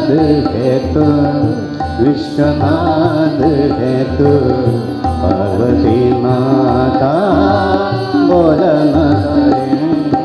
है तो विश्वनाथ है तो पार्वती माता बोलन करे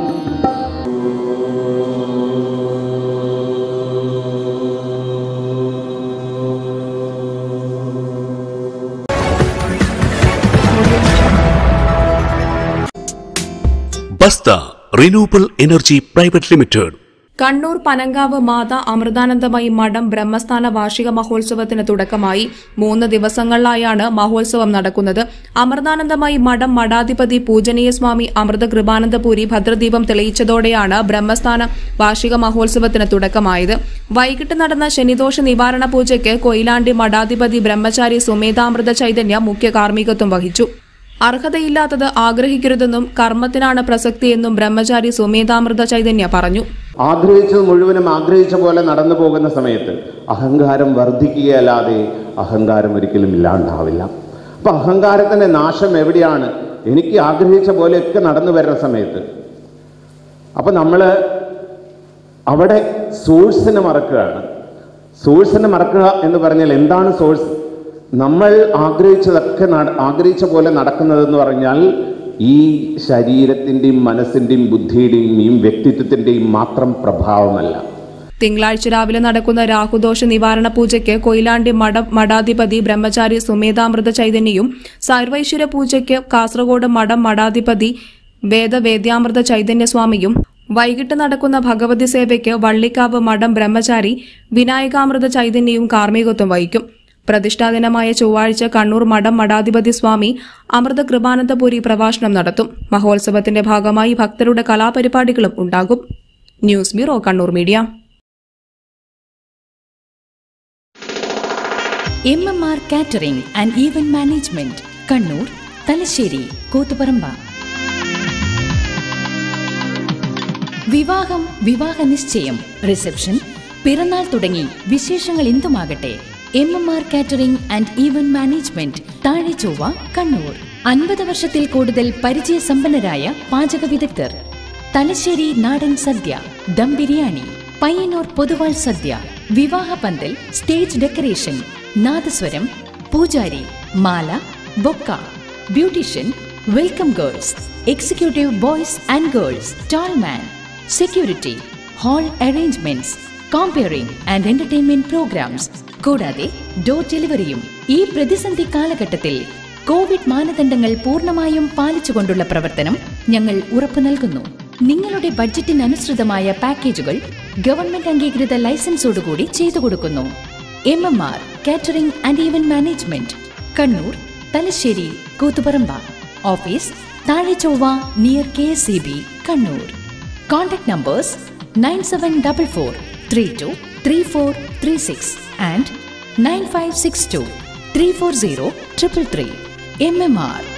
ബസ്ത renewable energy private limited Kannur Panankavu മാതാ അമൃതാനന്ദമയി മഠം ബ്രഹ്മസ്ഥാന വാർഷിക മഹോത്സവത്തിന് തുടക്കമായി മൂന്ന് ദിവസങ്ങളിലായാണ് മഹോത്സവം നടക്കുന്നത് അമൃതാനന്ദമയി മഠം മഠാധിപതി പൂജനീയ സ്വാമി അമൃത കൃപാനന്ദപുരി ഭദ്രദീപം തെളിയിച്ചതോടെയാണ് ബ്രഹ്മസ്ഥാന വാർഷിക മഹോത്സവത്തിന് തുടക്കമായത് വൈകിട്ട് നടന്ന ശനിദോഷ നിവാരണ പൂജയ്ക്ക് കൊയിലാണ്ടി മഠാധിപതി ബ്രഹ്മചാരി സുമേധാമൃത ചൈതന്യ മുഖ്യ കാർമ്മികത്വം വഹിച്ചു അർഹതയില്ലാത്തത് ആഗ്രഹിക്കരുതെന്നും കർമ്മത്തിനാണ് പ്രസക്തിയെന്നും ബ്രഹ്മചാരി സുമേധാമൃത ചൈതന്യ പറഞ്ഞു ആഗ്രഹിച്ചത് മുഴുവനും ആഗ്രഹിച്ച പോലെ നടന്നു പോകുന്ന സമയത്ത് അഹങ്കാരം വർദ്ധിക്കുകയല്ലാതെ അഹങ്കാരം ഒരിക്കലും ഇല്ലാണ്ടാവില്ല അപ്പൊ അഹങ്കാരത്തിന്റെ നാശം എവിടെയാണ് എനിക്ക് ആഗ്രഹിച്ച പോലെയൊക്കെ നടന്നു വരുന്ന സമയത്ത് അപ്പൊ നമ്മൾ അവിടെ സോഴ്സിനെ മറക്കുകയാണ് സോഴ്സിനെ മറക്കുക എന്ന് പറഞ്ഞാൽ എന്താണ് സോഴ്സ് നമ്മൾ ആഗ്രഹിച്ചതൊക്കെ നട- ആഗ്രഹിച്ച പോലെ നടക്കുന്നതെന്ന് പറഞ്ഞാൽ ഈ ശരീരത്തിൻ്റെയും മനസ്സിൻ്റെയും ബുദ്ധിയുടെയും ഈ വ്യക്തിത്വത്തിൻ്റെയും മാത്രം പ്രഭാവമല്ല തിങ്കളാഴ്ച രാവിലെ നടക്കുന്ന രാഹുദോഷ നിവാരണ പൂജയ്ക്ക് കൊയിലാണ്ടി മഠ മഠാധിപതി ബ്രഹ്മചാരി സുമേധാമൃത ചൈതന്യയും സർവൈശ്വര പൂജയ്ക്ക് കാസർഗോഡ് മഠം മഠാധിപതി വേദവേദ്യാമൃത ചൈതന്യസ്വാമിയും വൈകിട്ട് നടക്കുന്ന ഭഗവതി സേവയ്ക്ക് വള്ളിക്കാവ് മഠം ബ്രഹ്മചാരി വിനായകാമൃത ചൈതന്യയും കാർമ്മികത്വം വഹിക്കും പ്രതിഷ്ഠാദിനമായ ചൊവ്വാഴ്ച കണ്ണൂർ മഠം മഠാധിപതി സ്വാമി അമൃത കൃപാനന്ദപുരി പ്രഭാഷണം നടത്തും മഹോത്സവത്തിന്റെ ഭാഗമായി ഭക്തരുടെ കലാപരിപാടികളും ഉണ്ടാകും news bureau Kannur media M M R catering and event management Kannur Thalassery Koothuparamba വിവാഹം വിവാഹ നിശ്ചയം റിസപ്ഷൻ പിറന്നാൾ തുടങ്ങി വിശേഷങ്ങൾ എന്തുമാകട്ടെ M M R catering and event management Thazhe Chovva Kannur അൻപത് വർഷത്തിൽ കൂടുതൽ പരിചയസമ്പന്നരായ പാചക വിദഗ്ധർ തലശ്ശേരി നാടൻ സദ്യ ദം ബിരിയാണി പയ്യന്നൂർ പൊതുവാൾ സദ്യ വിവാഹ പന്തൽ സ്റ്റേജ് ഡെക്കറേഷൻ നാദസ്വരം പൂജാരി മാല bouquet beautician welcome girls executive boys and girls ടാൾമാൻ security hall arrangements compering and entertainment programs കൂടാതെ ഡോർ ഡെലിവറിയും ഈ പ്രതിസന്ധി കാലഘട്ടത്തിൽ കോവിഡ് മാനദണ്ഡങ്ങൾ പൂർണ്ണമായും പാലിച്ചുകൊണ്ടുള്ള പ്രവർത്തനം ഞങ്ങൾ ഉറപ്പു നൽകുന്നു നിങ്ങളുടെ ബഡ്ജറ്റിനനുസൃതമായ പാക്കേജുകൾ ഗവൺമെന്റ് അംഗീകൃത ലൈസൻസോടുകൂടി ചെയ്തു കൊടുക്കുന്നു M M R catering and event management Kannur Thalassery Koothuparamba office Thazhe Chovva near K S C B Kannur contact numbers nine seven double four three two three four three six and nine five six two three four zero triple three M M R